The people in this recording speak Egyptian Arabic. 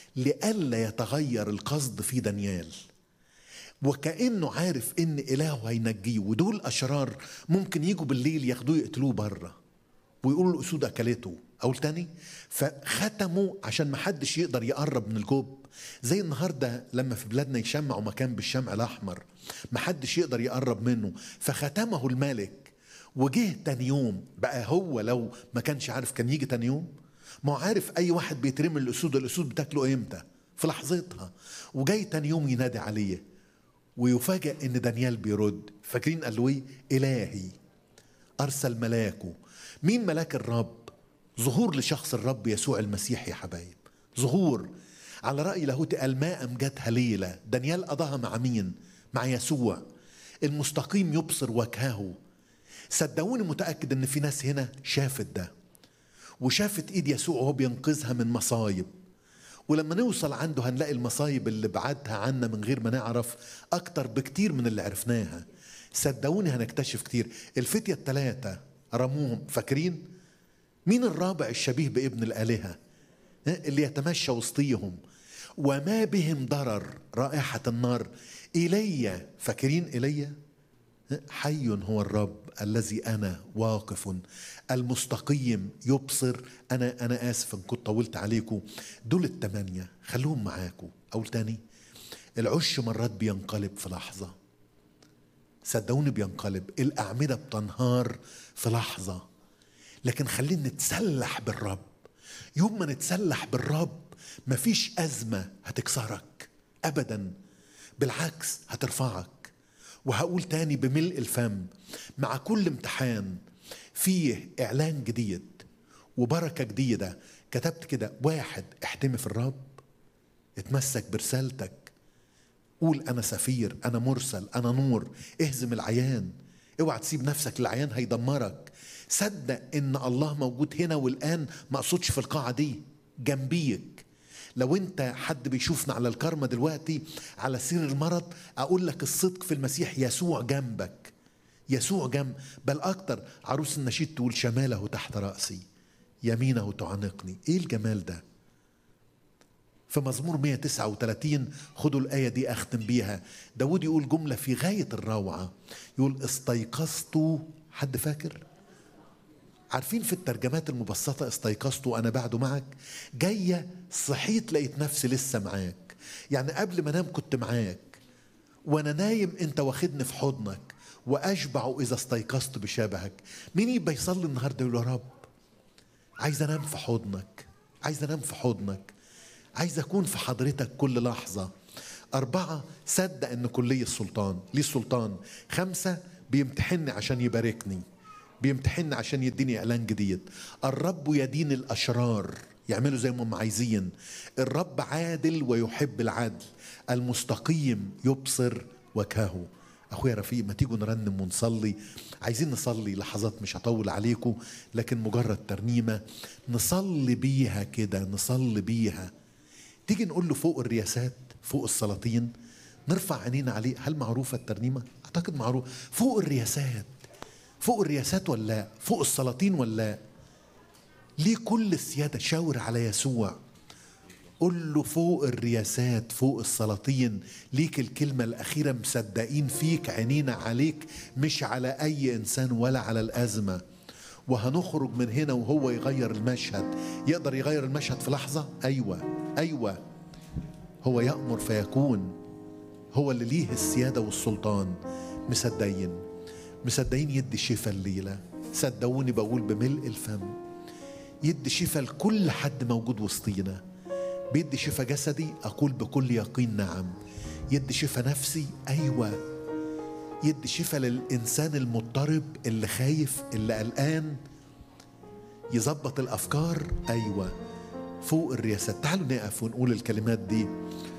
لئلا يتغير القصد في دانيال وكأنه عارف إن إلهه هينجيه ودول أشرار ممكن يجوا بالليل ياخدوه يقتلوه بره ويقولوا الأسود أكلته أو تاني فختموا عشان ما حدش يقدر يقرب من الجب زي النهارده لما في بلادنا يشمعوا مكان بالشمع الأحمر ما حدش يقدر يقرب منه فختمه الملك وجه تاني يوم بقى هو لو ما كانش عارف كان يجي تاني يوم ما هو عارف اي واحد بيترمي الاسود الاسود بتاكله امتى في لحظتها وجاي تاني يوم ينادي عليه ويفاجأ ان دانيال بيرد فاكرين قال له ايه الهي ارسل ملاكه مين ملاك الرب ظهور لشخص الرب يسوع المسيح يا حبايب ظهور على رأي لاهوتي قال ما أمجدها ليلة دانيال قضاها مع مين مع يسوع المستقيم يبصر وجهه صدقوني متأكد ان في ناس هنا شافت ده وشافت ايد يسوع وهو بينقذها من مصايب ولما نوصل عنده هنلاقي المصايب اللي بعدها عنا من غير ما نعرف اكتر بكتير من اللي عرفناها صدقوني هنكتشف كتير الفتية الثلاثة رموهم فاكرين مين الرابع الشبيه بابن الآلهة اللي يتمشى وسطيهم وما بهم ضرر رائحة النار إلي فاكرين إلي حي هو الرب الذي انا واقف المستقيم يبصر انا انا اسف ان كنت طولت عليكم دول الثمانيه خلوهم معاكم او تاني العش مرات بينقلب في لحظه صدقوني بينقلب الاعمده بتنهار في لحظه لكن خلينا نتسلح بالرب يوم ما نتسلح بالرب مفيش ازمه هتكسرك ابدا بالعكس هترفعك وهقول تاني بملء الفم مع كل امتحان فيه اعلان جديد وبركه جديده كتبت كده واحد احتمي في الرب اتمسك برسالتك قول انا سفير انا مرسل انا نور اهزم العيان اوعى تسيب نفسك للعيان هيدمرك صدق ان الله موجود هنا والان ما اقصدش في القاعه دي جنبيك لو انت حد بيشوفنا على الكرمة دلوقتي على سير المرض اقول لك الصدق في المسيح يسوع جنبك يسوع جنب بل اكتر عروس النشيد تقول شماله تحت رأسي يمينه تعانقني ايه الجمال ده في مزمور 139 خدوا الآية دي أختم بيها داود يقول جملة في غاية الروعة يقول استيقظت حد فاكر عارفين في الترجمات المبسطة استيقظت وأنا بعد معك جاية صحيت لقيت نفسي لسه معاك يعني قبل ما انام كنت معاك وأنا نايم أنت واخدني في حضنك وأشبع إذا استيقظت بشبهك مين يبقى يصلي النهاردة يقول يا رب عايز أنام في حضنك عايز أنام في حضنك عايز أكون في حضرتك كل لحظة أربعة صدق إن كلية السلطان ليه السلطان خمسة بيمتحني عشان يباركني بيمتحن عشان يديني اعلان جديد الرب يدين الاشرار يعملوا زي ما هم عايزين الرب عادل ويحب العدل المستقيم يبصر وجهه اخويا رفيق ما تيجوا نرنم ونصلي عايزين نصلي لحظات مش هطول عليكم لكن مجرد ترنيمه نصلي بيها كده نصلي بيها تيجي نقول له فوق الرياسات فوق السلاطين نرفع عينينا عليه هل معروفه الترنيمه اعتقد معروف فوق الرياسات فوق الرياسات ولا لا فوق السلاطين ولا لا ليه كل السيادة شاور على يسوع قل له فوق الرياسات فوق السلاطين ليك الكلمة الأخيرة مصدقين فيك عينينا عليك مش على أي إنسان ولا على الأزمة وهنخرج من هنا وهو يغير المشهد يقدر يغير المشهد في لحظة أيوة أيوة هو يأمر فيكون هو اللي ليه السيادة والسلطان مصدقين مصدقين يدي شفاء الليلة صدقوني بقول بملء الفم يدي شفاء لكل حد موجود وسطينا بيدي شفاء جسدي أقول بكل يقين نعم يدي شفاء نفسي أيوة يدي شفاء للإنسان المضطرب اللي خايف اللي قلقان يظبط الأفكار أيوة فوق الرياسات تعالوا نقف ونقول الكلمات دي